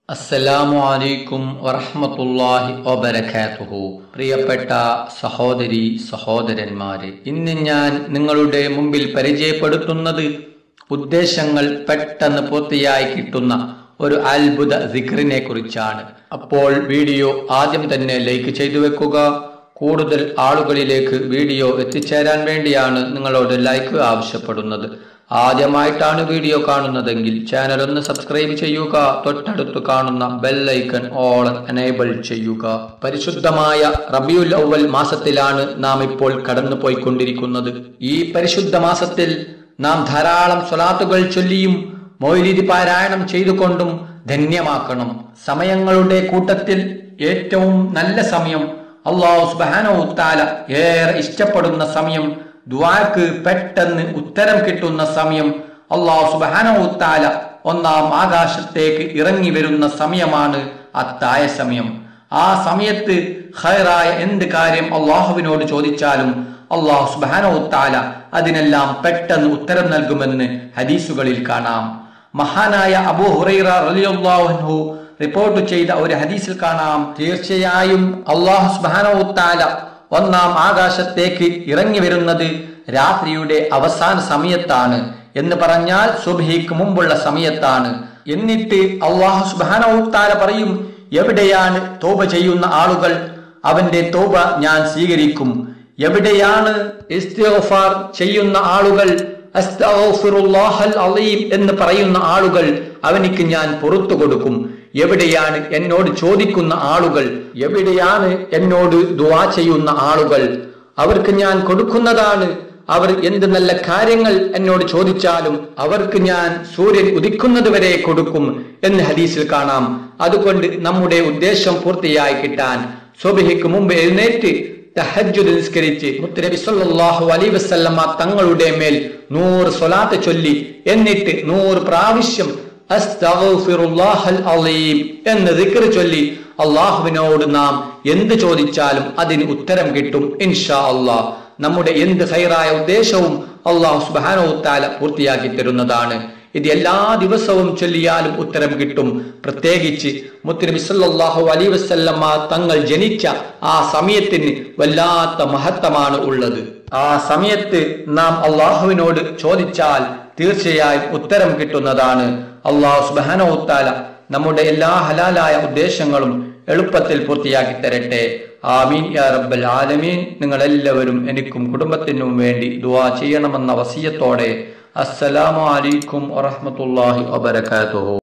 അസ്സലാമു അലൈക്കും വറഹ്മത്തുള്ളാഹി വബറകാതുഹു പ്രിയപ്പെട്ട സഹോദരി സഹോദരന്മാരെ ഇന്ന് ഞാൻ നിങ്ങളുടെ മുമ്പിൽ പരിചയപ്പെടുത്തുന്നത് ഉദ്ദേശങ്ങൾ പെട്ടെന്ന് പൂർത്തിയായി കിട്ടുന്ന ഒരു അത്ഭുത സിക്റിനെ കുറിച്ചാണ് അപ്പോൾ വീഡിയോ ആദ്യം തന്നെ ലൈക്ക് ചെയ്തു വെക്കുക കൂടുതൽ ആളുകളിലേക്ക് വീഡിയോ എത്തിച്ചേരാൻ വേണ്ടിയാണ് നിങ്ങളോട് ലൈക്ക് ആവശ്യപ്പെടുന്നത് ആദ്യമായിട്ടാണ് വീഡിയോ കാണുന്നതെങ്കിൽ ചാനൽ ഒന്ന് സബ്സ്ക്രൈബ് ചെയ്യുക തൊട്ടടുത്ത് കാണുന്ന ബെൽ ഐക്കൺ ഓൾ എനേബിൾ ചെയ്യുക പരിശുദ്ധമായ റബിയുൽ അവൽ മാസത്തിലാണ് നാം ഇപ്പോൾ കടന്നു പോയിക്കൊണ്ടിരിക്കുന്നത് ഈ പരിശുദ്ധ മാസത്തിൽ നാം ധാരാളം സ്വലാത്തുകൾ ചൊല്ലിയും മൗലിദി പാരായണം ചെയ്തുകൊണ്ടും ധന്യമാക്കണം സമയങ്ങളുടെ കൂട്ടത്തിൽ ഏറ്റവും നല്ല സമയം അള്ളാഹു സുബാനോ താല ഏറെ ഇഷ്ടപ്പെടുന്ന സമയം ദ്വാക്ക് പെട്ടെന്ന് ഉത്തരം കിട്ടുന്ന സമയം അള്ളാഹു സുബാനോ താല ഒന്നാം ആകാശത്തേക്ക് ഇറങ്ങി വരുന്ന സമയമാണ് അത്തായ സമയം ആ സമയത്ത് ഹൈറായ എന്ത് കാര്യം അള്ളാഹുവിനോട് ചോദിച്ചാലും അള്ളാഹു സുബാനോ താല അതിനെല്ലാം പെട്ടെന്ന് ഉത്തരം നൽകുമെന്ന് ഹദീസുകളിൽ കാണാം മഹാനായ അബൂ ഹുറൈറ റലിയുള്ളാഹു റിപ്പോർട്ട് ചെയ്ത ഒരു ഹദീസിൽ കാണാം തീർച്ചയായും അള്ളാഹു സുബാനോ താല ഒന്നാം ആകാശത്തേക്ക് ഇറങ്ങി വരുന്നത് രാത്രിയുടെ അവസാന സമയത്താണ് എന്ന് പറഞ്ഞാൽ സുബഹിക്ക് മുമ്പുള്ള സമയത്താണ് എന്നിട്ട് അള്ളാഹു സുബാനോ താല പറയും എവിടെയാണ് തോപ ചെയ്യുന്ന ആളുകൾ അവന്റെ തോപ ഞാൻ സ്വീകരിക്കും എവിടെയാണ് ഇസ്തിഗ്ഫാർ ചെയ്യുന്ന ആളുകൾ അസ്തഗ്ഫിറുല്ലാഹൽ അലീം എന്ന് പറയുന്ന ആളുകൾ അവനിക്ക് ഞാൻ പുറത്തു കൊടുക്കും എവിടെയാണ് എന്നോട് ചോദിക്കുന്ന ആളുകൾ എവിടെയാണ് എന്നോട് ദുവാ ചെയ്യുന്ന ആളുകൾ അവർക്ക് ഞാൻ കൊടുക്കുന്നതാണ് അവർ എന്ത് നല്ല കാര്യങ്ങൾ എന്നോട് ചോദിച്ചാലും അവർക്ക് ഞാൻ സൂര്യൻ ഉദിക്കുന്നത് വരെ കൊടുക്കും എന്ന് ഹദീസിൽ കാണാം അതുകൊണ്ട് നമ്മുടെ ഉദ്ദേശം പൂർത്തിയായി കിട്ടാൻ സ്വബഹിക്ക് മുമ്പ് എഴുന്നേറ്റ് തഹജ്ജുദ് നിസ്കരിച്ച് മുത്തനബി സല്ലല്ലാഹു അലൈഹി വസല്ലമ തങ്ങളുടെ മേൽ നൂറ് സ്വലാത്ത് ചൊല്ലി എന്നിട്ട് നൂറ് പ്രാവശ്യം അസ്തഗ്ഫിറുല്ലാഹൽ അലീം എന്ന് ദിക്ർ ചൊല്ലി അള്ളാഹുവിനോട് നാം എന്ത് ചോദിച്ചാലും അതിന് ഉത്തരം കിട്ടും ഇൻഷാ അള്ളാഹ് നമ്മുടെ എന്ത് ഹൈറായ ഉദ്ദേശവും അള്ളാഹു സുബാനോ താല പൂർത്തിയാക്കി തരുന്നതാണ് ഇത് എല്ലാ ദിവസവും ചൊല്ലിയാലും ഉത്തരം കിട്ടും പ്രത്യേകിച്ച് മുത്തനബി സല്ലല്ലാഹു അലൈഹി വസല്ലമ തങ്ങൾ ജനിച്ച ആ സമയത്തിന് വല്ലാത്ത മഹത്വമാണ് ഉള്ളത് ആ സമയത്ത് നാം അള്ളാഹുവിനോട് ചോദിച്ചാൽ തീർച്ചയായും ഉത്തരം കിട്ടുന്നതാണ് അള്ളാഹു സുബാനോ താല നമ്മുടെ എല്ലാ ഹലാലായ ഉദ്ദേശങ്ങളും എളുപ്പത്തിൽ പൂർത്തിയാക്കി തരട്ടെ ആമീൻ യാ റബ്ബൽ ആലമീൻ നിങ്ങൾ എല്ലാവരും എനിക്കും കുടുംബത്തിനും വേണ്ടി ദുആ ചെയ്യണമെന്ന വസിയത്തോടെ അസ്സലാമു അലൈക്കും വറഹ്മത്തുള്ളാഹി വബറകാതുഹു